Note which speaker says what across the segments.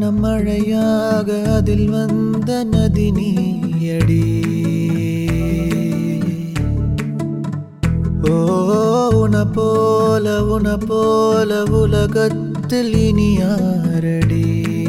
Speaker 1: மழையாக அதில் வந்த நதி நீயடி ஓ உன போல உன போல உலகத்தில் இனி யாரடி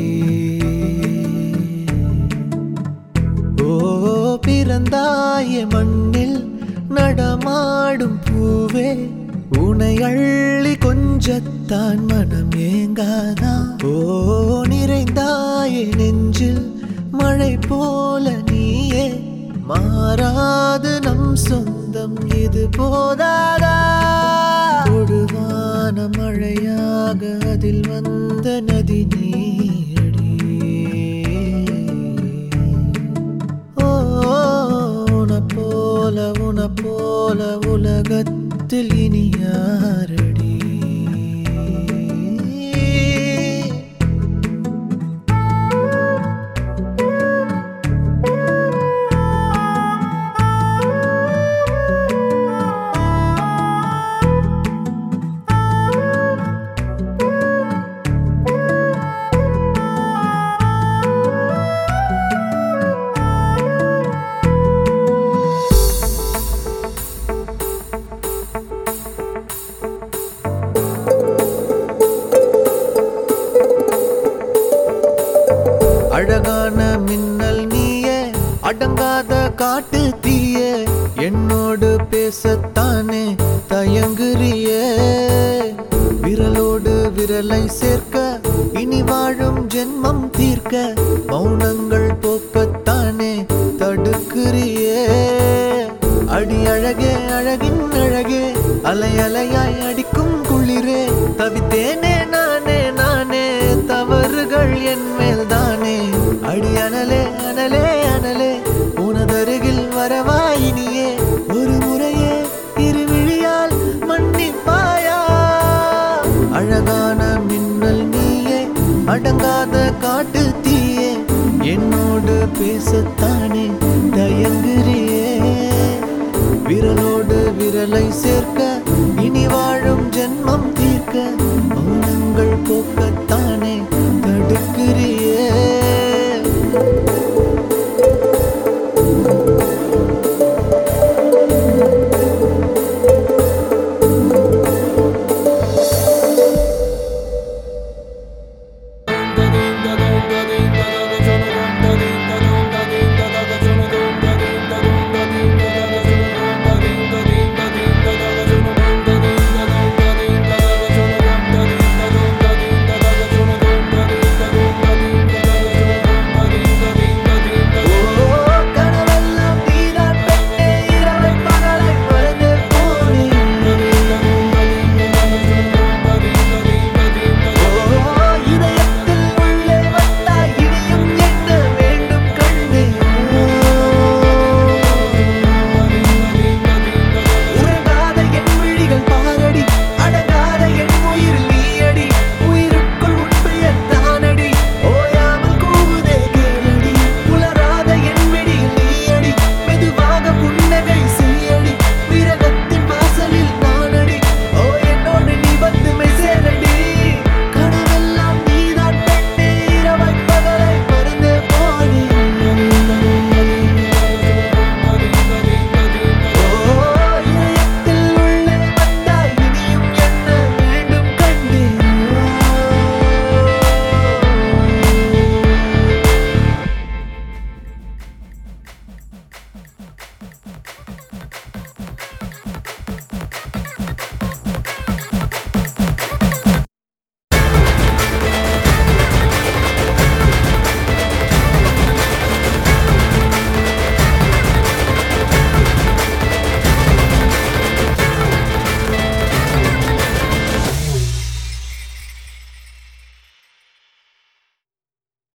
Speaker 1: ஓ பிறந்தாய மண்ணில் நடமாடும் பூவே உனை அள்ளி கொஞ்சத்தான் மனம் ஏங்காதா ஓ நிறைந்தாய நெஞ்சில் மழை போல நீயே மாறாது நம் சொந்தம் இது போதாதா கொடுவான மழையாக அதில் வந்த நதி நீயடி ஓ உன போல உன போல உலகத்தில் இனி யாரடி அழகான மின்னல் நீயே அடங்காத காட்டு தீயே என்னோடு பேசத்தானே தயங்குறியே விரலோடு விரலை சேர்க்க இனி வாழும் ஜென்மம் தீர்க்க மௌனங்கள் போக்கத்தானே தடுக்கிறியே அடி அழகே அழகின் அழகே அலை அலையாய் அடிக்கும் குளிரே தவித்தேனே நானே நானே தவறுகள் என் மேல் தானே அடி அனலே அனலே அனலே உனதருகில் வரவாயினியே ஒரு முறையே இருவிழியால் மன்னிப்பாயா அழகான மின்னல் நீயே அடங்காத காட்டு தீயே என்னோடு பேச